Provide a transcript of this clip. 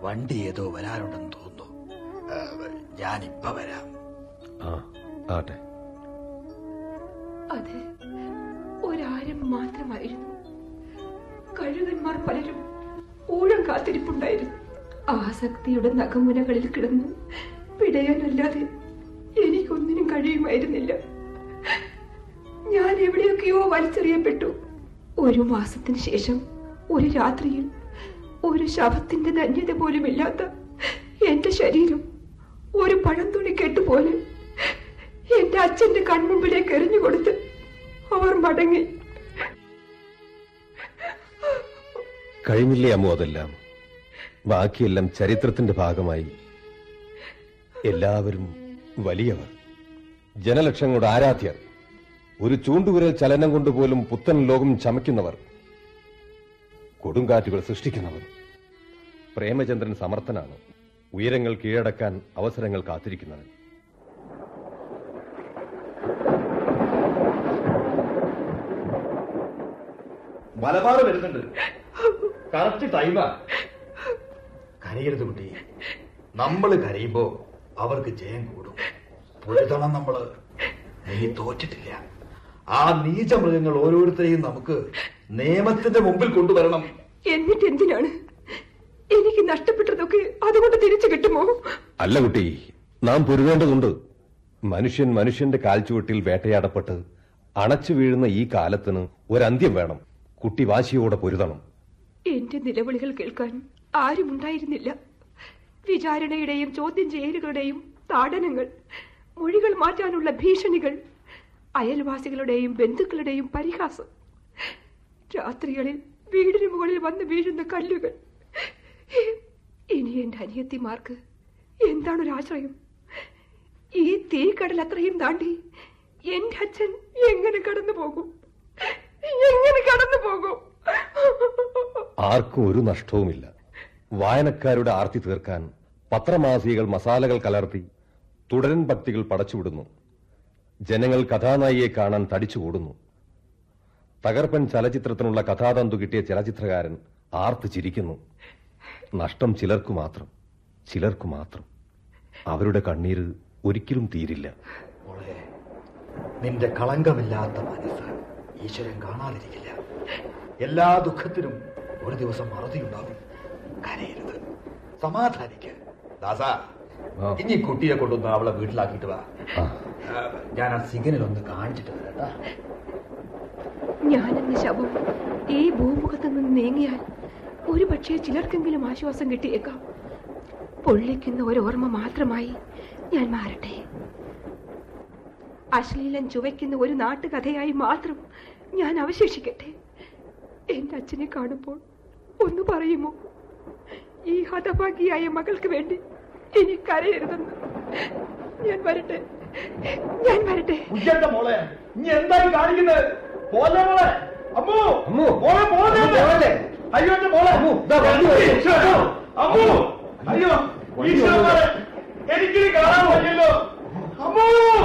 വണ്ടി ഏതോ വരാനുണ്ടെന്ന് തോന്നുന്നു ആ, ഞാനിപ്പ വരാം ആ ആട്ടെ അത് ഒരാരം മാത്രമായിരുന്നു കഴുകന്മാർ പലരും ഊഴം കാത്തിരിപ്പുണ്ടായിരുന്നു ആസക്തിയുടെ നഖമുനകളിൽ കിടന്ന് പിടയാനല്ലാതെ എനിക്കൊന്നിനും കഴിയുമായിരുന്നില്ല ഞാൻ എവിടെയൊക്കെയോ വലിച്ചെറിയപ്പെട്ടു ഒരു മാസത്തിന് ശേഷം ഒരു രാത്രിയിൽ ഒരു ശവത്തിന്റെ ധന്യത പോലുമില്ലാത്ത എന്റെ ശരീരം ഒരു പഴംതുണി കെട്ടുപോലെ എന്റെ അച്ഛന്റെ കൺമുമ്പിലേക്ക് എറിഞ്ഞു കൊടുത്ത് അവർ മടങ്ങി കഴിഞ്ഞില്ലേ അമ്മു അതെല്ലാം ബാക്കിയെല്ലാം ചരിത്രത്തിന്റെ ഭാഗമായി എല്ലാവരും വലിയവർ ജനലക്ഷങ്ങളുടെ ആരാധ്യർ ഒരു ചൂണ്ടുവിരൽ ചലനം കൊണ്ടുപോലും പുത്തൻ ലോകം ചമയ്ക്കുന്നവർ കൊടുങ്കാറ്റുകൾ സൃഷ്ടിക്കുന്നവർ പ്രേമചന്ദ്രൻ സമർത്ഥനാണ് ഉയരങ്ങൾ കീഴടക്കാൻ അവസരങ്ങൾ കാത്തിരിക്കുന്നവൻ മലബാർ വരുന്നുണ്ട് കറക്റ്റ് ടൈമാ കരയരുത് കുട്ടി നമ്മൾ കരയുമ്പോ അവർക്ക് ജയം കൂടും പൊരുതണം നമ്മള് നീ തോറ്റിട്ടില്ല ആ നീച മൃഗങ്ങൾ ഓരോരുത്തരെയും നമുക്ക് നിയമത്തിന്റെ മുമ്പിൽ കൊണ്ടുവരണം എന്നിട്ട് എന്തിനാണ് എനിക്ക് നഷ്ടപ്പെട്ടതൊക്കെ അതുകൊണ്ട് തിരിച്ചു കിട്ടുമോ അല്ല കുട്ടി നാം പൊരുതേണ്ടതുണ്ട് മനുഷ്യൻ മനുഷ്യന്റെ കാൽച്ചുവട്ടിൽ വേട്ടയാടപ്പെട്ട് അണച്ചു വീഴുന്ന ഈ കാലത്തിന് ഒരന്ത്യം വേണം കുട്ടി വാശിയോടെ പൊരുതണം എന്റെ നിലവിളികൾ കേൾക്കാൻ ആരുമുണ്ടായിരുന്നില്ല വിചാരണയുടെയും ചോദ്യം ചെയ്യലുകളുടെയും താടനങ്ങൾ മൊഴികൾ മാറ്റാനുള്ള ഭീഷണികൾ അയൽവാസികളുടെയും ബന്ധുക്കളുടെയും പരിഹാസം രാത്രികളിൽ വീടിന് മുകളിൽ വന്ന് വീഴുന്ന കല്ലുകൾ ഇനി എന്റെ അനിയത്തിമാർക്ക് എന്താണൊരാശ്രയം ഈ തീക്കടൽ അത്രയും താണ്ടി എന്റെ അച്ഛൻ എങ്ങനെ കടന്നു പോകും എങ്ങനെ കടന്നു പോകും ആർക്കും ഒരു നഷ്ടവുമില്ല വായനക്കാരുടെ ആർത്തി തീർക്കാൻ പത്രമാസികകൾ മസാലകൾ കലർത്തി തുടരൻ ഭക്തികൾ പടച്ചുവിടുന്നു ജനങ്ങൾ കഥാനായിയെ കാണാൻ തടിച്ചുകൂടുന്നു തകർപ്പൻ ചലച്ചിത്രത്തിനുള്ള കഥാതന്തു കിട്ടിയ ചലച്ചിത്രകാരൻ ആർത്ത് ചിരിക്കുന്നു നഷ്ടം ചിലർക്കു മാത്രം ചിലർക്കു മാത്രം അവരുടെ കണ്ണീര് ഒരിക്കലും തീരില്ല മോളെ നിന്റെ കളങ്കമില്ലാത്ത മനസ്സ് ഈശ്വരൻ കാണാതിരിക്കില്ല എല്ലാ ദുഃഖത്തിനും ഒരു ദിവസം മറുതിയുണ്ടാകും കരയരുത് സമാധാനിക്ക് ദാസ ആ. ഇനി കുട്ടിയെ കൊണ്ടൊന്ന് അവളെ വീട്ടിലാക്കിയിട്ട് വാ ആ, ആ, ഞാൻ ആ സിഗ്നൽ ഒന്ന് കാണിച്ചിട്ട് വരാട്ടാ ഞാനെന്ന ശവം ഈ ഭൂമുഖത്ത് നിന്ന് നീങ്ങിയാൽ ഒരു പക്ഷേ ചിലർക്കെങ്കിലും ആശ്വാസം കിട്ടിയേക്കാം പൊള്ളിക്കുന്ന ഒരു ഓർമ്മ മാത്രമായി ഞാൻ മാറട്ടെ അശ്ലീലം ചുവയ്ക്കുന്ന ഒരു നാട്ടുകഥയായി മാത്രം ഞാൻ അവശേഷിക്കട്ടെ എന്റെ അച്ഛനെ കാണുമ്പോൾ ഒന്ന് പറയുമോ ഈ ഹതഭാഗിയായ മകൾക്ക് വേണ്ടി ഇനി കരയരുതെന്ന് ഞാൻ വരട്ടെ ഞാൻ വരട്ടെ ഉജ്ജന്റെ മോളെ നീ എന്തായി കാണിക്കുന്നത് പോലെ മോളെ അമ്മു അമ്മു. മോളെ പോലെ അമ്മു, പോവല്ലേ? അയ്യോ എന്റെ മോളെ അമ്മു, ദാ വണ്ടി വരുന്നു. ഈശ്വരാ. അമ്മു അയ്യോ വണ്ടി ഈശ്വരന്മാരെ എനിക്ക് കാണാൻ പറ്റില്ലോ അമ്മു